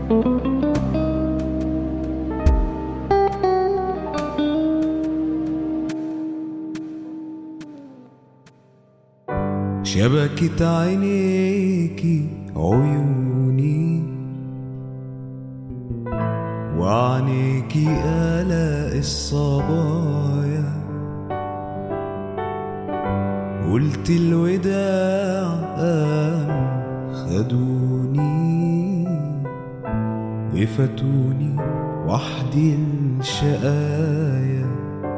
شبكة عينيكي عيوني وعنيكي آلاء الصبايا قلت الوداع قام خدوني وفاتوني وحدي الشقايا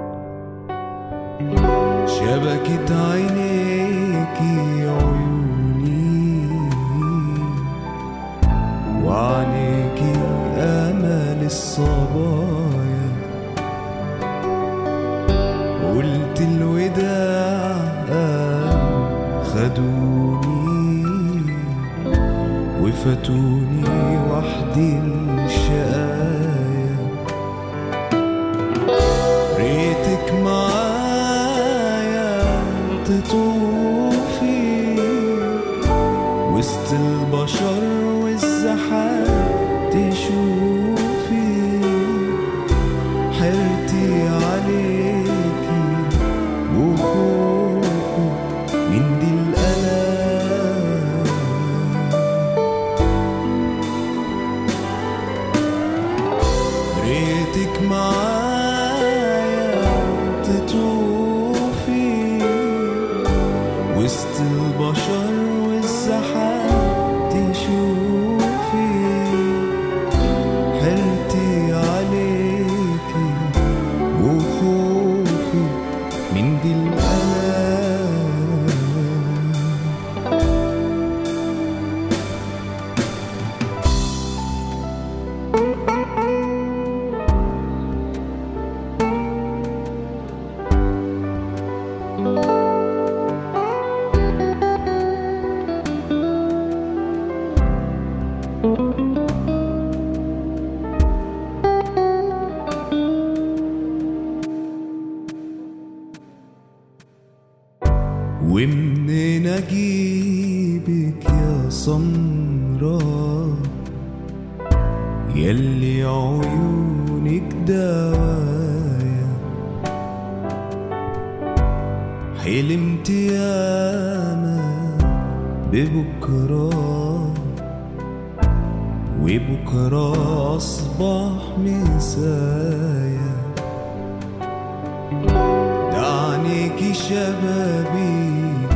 شبكة عينيكي عيوني وعنيكي أمل الصبايا قلت الوداع قام خدوني وفاتوني وحدي الشقايا ريتك معايا تطوفي وسط البشر والزحام تشوفي حيرتي عليكي وخوفي من دي الألام ريتك معايا تطوفي وسط البشر والزحام تشوفي حيرتي عليكي وخوفي من دي الألام ومنين اجيبك يا سمرة يلي عيونك دوايا حلمت ياما ببكرة وبكرة أصبح مسايا دعنيكي شبابيك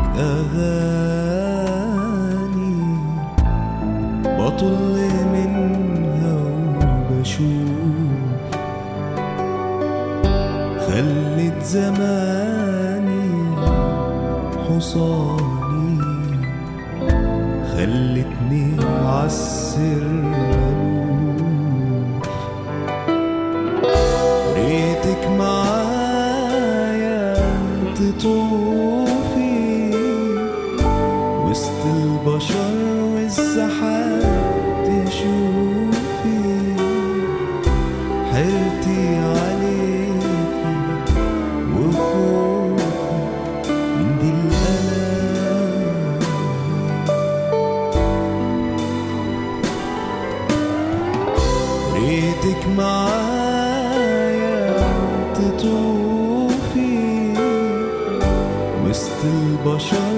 أغاني بطل منها وبشوف خلت زماني حصاني خلتني عالسر ألوف ريتك معايا تطوفي وسط البشر والزحام تشوفي حيرتي عليكي وخوفي من دي الألام ريتك معايا تطوفي وسط البشر